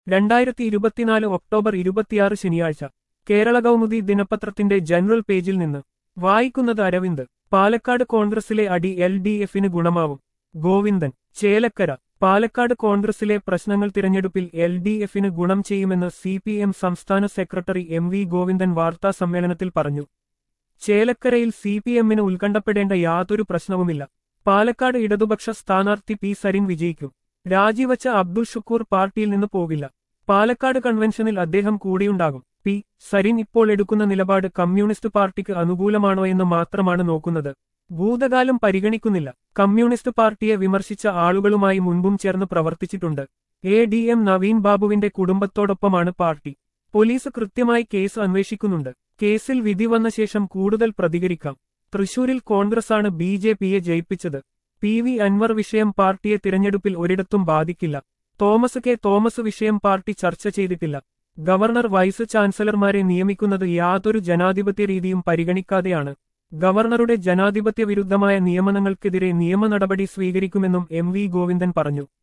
രണ്ടായിരത്തി ഇരുപത്തിനാല് ഒക്ടോബർ ഇരുപത്തിയാറ് ശനിയാഴ്ച കേരള കൗമുദി ദിനപത്രത്തിന്റെ ജനറൽ പേജിൽ നിന്ന് വായിക്കുന്നത് അരവിന്ദ് പാലക്കാട് കോൺഗ്രസിലെ അടി എൽ ഡി എഫിന് ഗുണമാവും ഗോവിന്ദൻ ചേലക്കര പാലക്കാട് കോൺഗ്രസിലെ പ്രശ്നങ്ങൾ തിരഞ്ഞെടുപ്പിൽ എൽ ഡി എഫിന് ഗുണം ചെയ്യുമെന്ന് സി പി എം സംസ്ഥാന സെക്രട്ടറി എം വി ഗോവിന്ദൻ വാർത്താ സമ്മേളനത്തിൽ പറഞ്ഞു ചേലക്കരയിൽ സി പി എമ്മിന് ഉത്കണ്ഠപ്പെടേണ്ട യാതൊരു പ്രശ്നവുമില്ല പാലക്കാട് ഇടതുപക്ഷ സ്ഥാനാർത്ഥി പി സരിൻ വിജയിക്കും രാജിവച്ച അബ്ദുൾ ഷുക്കൂർ പാർട്ടിയിൽ നിന്ന് പോകില്ല പാലക്കാട് കൺവെൻഷനിൽ അദ്ദേഹം കൂടിയുണ്ടാകും പി സരിൻ ഇപ്പോൾ എടുക്കുന്ന നിലപാട് കമ്മ്യൂണിസ്റ്റ് പാർട്ടിക്ക് അനുകൂലമാണോ എന്ന് മാത്രമാണ് നോക്കുന്നത് ഭൂതകാലം പരിഗണിക്കുന്നില്ല കമ്മ്യൂണിസ്റ്റ് പാർട്ടിയെ വിമർശിച്ച ആളുകളുമായി മുൻപും ചേർന്ന് പ്രവർത്തിച്ചിട്ടുണ്ട് എ ഡി എം നവീൻ ബാബുവിന്റെ കുടുംബത്തോടൊപ്പമാണ് പാർട്ടി പോലീസ് കൃത്യമായി കേസ് അന്വേഷിക്കുന്നുണ്ട് കേസിൽ വിധി വന്ന ശേഷം കൂടുതൽ പ്രതികരിക്കാം തൃശൂരിൽ കോൺഗ്രസാണ് ബി ജെ പിയെ ജയിപ്പിച്ചത് പി വി അൻവർ വിഷയം പാർട്ടിയെ തിരഞ്ഞെടുപ്പിൽ ഒരിടത്തും ബാധിക്കില്ല തോമസ് കെ തോമസ് വിഷയം പാർട്ടി ചർച്ച ചെയ്തിട്ടില്ല ഗവർണർ വൈസ് ചാൻസലർമാരെ നിയമിക്കുന്നത് യാതൊരു ജനാധിപത്യ രീതിയും പരിഗണിക്കാതെയാണ് ഗവർണറുടെ ജനാധിപത്യ വിരുദ്ധമായ നിയമനങ്ങൾക്കെതിരെ നിയമ നടപടി സ്വീകരിക്കുമെന്നും എം വി ഗോവിന്ദൻ പറഞ്ഞു